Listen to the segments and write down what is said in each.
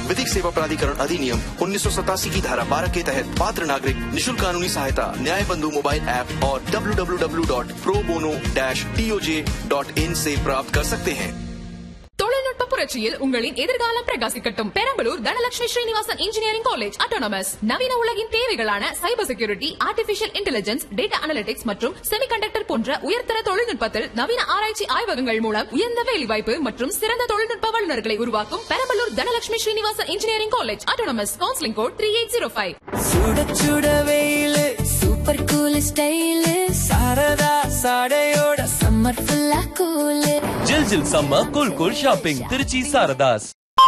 विधिक सेवा प्राधिकरण अधिनियम उन्नीस की धारा 12 के तहत पात्र नागरिक निशुल्क कानूनी सहायता न्याय बंधु मोबाइल ऐप और www.probono-toj.in से प्राप्त कर सकते हैं தொழில்நுட்ப புரட்சியில் உங்களின் எதிர்காலம் பிரகாசிக்கட்டும் Perambalur Dhanalakshmi Srinivasan engineering college autonomous நவீன உலகின் தேவைகளான cyber security artificial intelligence data analytics மற்றும் செமிகண்டக்டர் போன்ற உயர்தர தொழில்நுட்பத்தில் நவீன ஆராய்ச்சி ஆய்வகங்கள் மூலம் உயர்ந்த வேலைவாய்ப்பு மற்றும் சிறந்த தொழில்நுட்ப வல்லுநர்களை உருவாக்கும் Perambalur Dhanalakshmi Srinivasan engineering college autonomous counselling code three eight zero five சுட சுட வெயிலு சூப்பர் கூல் ஸ்டைலு சாரதா சாடையோட சம்மர் ஃபுல்லா கூலு ஜில் ஜில் சம்ம cool cool shopping Trichy Sarathas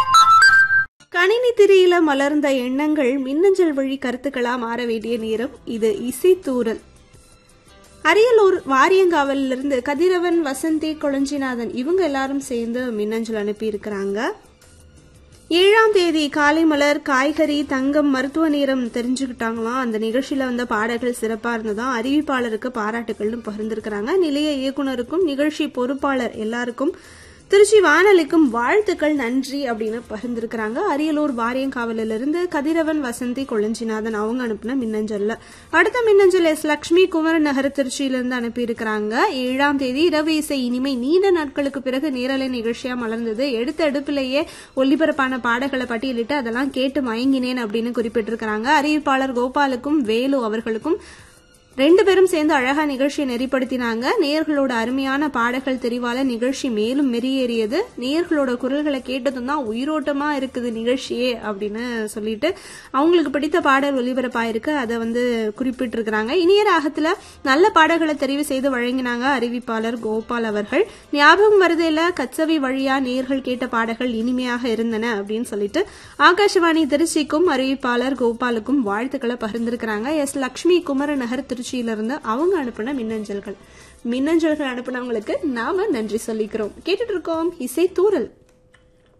கணினி திரியில மலர்ந்த எண்ணங்கள் மின்னஞ்சல் வழி கருத்துக்களா மாற வேண்டிய நேரம் இது இசைத்தூரல் அரியலூர் வாரியங்காவலிலிருந்து கதிரவன் வசந்தி கொளஞ்சிநாதன் இவங்க எல்லாரும் சேர்ந்து மின்னஞ்சல் அனுப்பியிருக்கிறாங்க ஏழாம் தேதி காலை மலர் காய்கறி தங்கம் மருத்துவ நேரம் தெரிஞ்சுக்கிட்டாங்களாம் அந்த நிகழ்ச்சியில வந்த பாடல்கள் சிறப்பா இருந்ததா அறிவிப்பாளருக்கு பாராட்டுகள்னு பகிர்ந்திருக்கிறாங்க நிலைய இயக்குனருக்கும் நிகழ்ச்சி பொறுப்பாளர் எல்லாருக்கும் திருச்சி வானொலிக்கும் வாழ்த்துக்கள் நன்றி அப்படின்னு பகிர்ந்திருக்கிறாங்க அரியலூர் வாரியங்காவலிலிருந்து கதிரவன் வசந்தி கொளஞ்சிநாதன் அவங்க அனுப்பின மின்னஞ்சல்ல அடுத்த மின்னஞ்சல் எஸ் லட்சுமி குமரன் நகர் திருச்சியிலிருந்து அனுப்பியிருக்கிறாங்க ஏழாம் தேதி இரவு இசை இனிமை நீண்ட நாட்களுக்கு பிறகு நேரலை நிகழ்ச்சியா மலர்ந்தது எடுத்த அடுப்பிலேயே ஒலிபரப்பான பாடல்களை பட்டியலிட்டு அதெல்லாம் கேட்டு மயங்கினேன் அப்படின்னு குறிப்பிட்டிருக்கிறாங்க அறிவிப்பாளர் கோபாலுக்கும் வேலு அவர்களுக்கும் ரெண்டு பேரும் சேர்ந்து அழகா நிகழ்ச்சியை நெறிப்படுத்தினாங்க நேர்களோட அருமையான பாடல்கள் தெரிவால நிகழ்ச்சி மேலும் மெருகேறியது நேர்களோட குரல்களை கேட்டதும் தான் உயிரோட்டமா இருக்குது நிகழ்ச்சியே அப்படின்னு சொல்லிட்டு அவங்களுக்கு பிடித்த பாடல் ஒலிபரப்பாயிருக்கு அதை வந்து குறிப்பிட்டிருக்கிறாங்க இனிய ராகத்துல நல்ல பாடல்களை தெரிவு செய்து வழங்கினாங்க அறிவிப்பாளர் கோபால் அவர்கள் ஞாபகம் வருதையில கச்சவி வழியா நேர்கள் கேட்ட பாடல்கள் இனிமையாக இருந்தன அப்படின்னு சொல்லிட்டு ஆகாஷவாணி திருச்சிக்கும் அறிவிப்பாளர் கோபாலுக்கும் வாழ்த்துக்களை பகிர்ந்திருக்கிறாங்க எஸ் லக்ஷ்மி குமரநகர் திருச்சியிலிருந்து அவங்க அனுப்பின மின்னஞ்சல்கள் மின்னஞ்சல்கள் அனுப்பினவங்களுக்கு நாம நன்றி சொல்லிக்கிறோம் கேட்டுட்டு இருக்கோம் இசை தூரல்